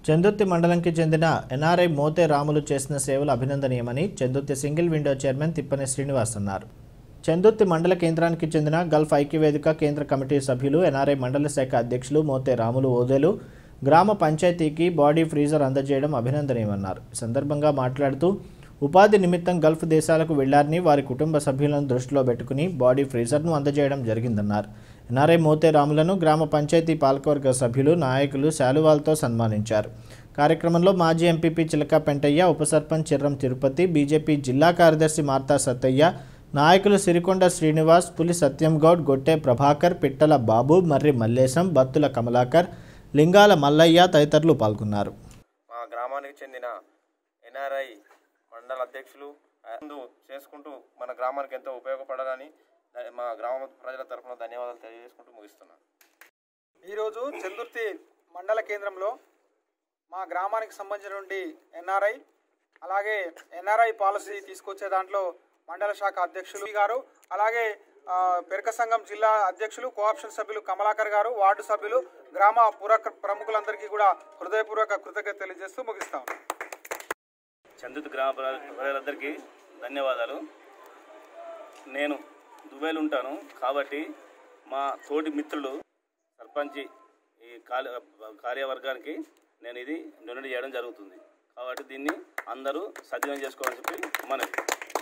చందుర్తి మండలంకి చెందిన ఎన్ఆర్ఐ మోతే రాములు చేసిన సేవలు అభినందనీయమని Chandurthi single window chairman Tippani Srinivas అన్నారు చందుర్తి మండల కేంద్రానికి చెందిన గల్ఫ్ ఐక్యవేదిక కేంద్ర కమిటీ సభ్యులు ఎన్ఆర్ఐ మండల శాఖ అధ్యక్షులు మోతే రాములు ఓదెలు గ్రామ పంచాయతీకి బాడీ ఫ్రీజర్ అందజేయడం అభినందనీయమన్నారు ఈ సందర్భంగా మాట్లాడుతూ ఉపాధి నిమిత్తం గల్ఫ్ దేశాలకు వెళ్లారని వారి కుటుంబ సభ్యులను దృష్టిలో పెట్టుకుని బాడీ ఫ్రీజర్ను అందజేయడం జరిగిందన్నారు ఎన్ఆర్ఐ మోతే రాములను గ్రామ పంచాయతీ పాలకవర్గ సభ్యులు నాయకులు శాలువాలతో సన్మానించారు కార్యక్రమంలో మాజీ ఎంపీపీ చిలక పెంటయ్య ఉప సర్పంచ్ చిర్రం తిరుపతి బీజేపీ జిల్లా కార్యదర్శి మార్తా సత్తయ్య నాయకులు సిరికొండ శ్రీనివాస్ పులి సత్యం గౌడ్ గొట్టె ప్రభాకర్ పిట్టల బాబు మర్రి మల్లేశం బత్తుల కమలాకర్ లింగాల మల్లయ్య తదితరులు పాల్గొన్నారు మా గ్రామానికి చెందిన ఎన్ఆర్ఐ మండల అధ్యక్షులు ముందు చేసుకుంటూ మన గ్రామానికి ఎంతో ఉపయోగపడాలని ద- మా గ్రామ ప్రజల తరఫున ధన్యవాదాలు తెలియజేసుకుంటూ ముగిస్తున్నాను ఈరోజు చందుర్తి మండల కేంద్రంలో మా గ్రామానికి సంబంధించినటువంటి ఎన్ఆర్ఐ అలాగే ఎన్ఆర్ఐ పాలసీ తీసుకొచ్చే దాంట్లో మండల శాఖ అధ్యక్షులు గారు అలాగే ఆ, పెరక సంఘం జిల్లా అధ్యక్షులు కోఆప్షన్ సభ్యులు కమలాకర్ గారు వార్డు సభ్యులు గ్రామ పుర ప్రముఖులందరికీ కూడా హృదయపూర్వక కృతజ్ఞత తెలియజేస్తూ ముగిస్తాం చందుత్ గ్రామ ప్ర- ప్రజలందరికీ ధన్యవాదాలు నేను దుబాయ్లో ఉంటాను కాబట్టి మా తోటి మిత్రులు సర్పంచి ఈ కార్య కార్యవర్గానికి నేను ఇది డొనేట్ చేయడం జరుగుతుంది కాబట్టి దీన్ని అందరూ సద్వినియోగం చేసుకోవాలని చెప్పి మనవి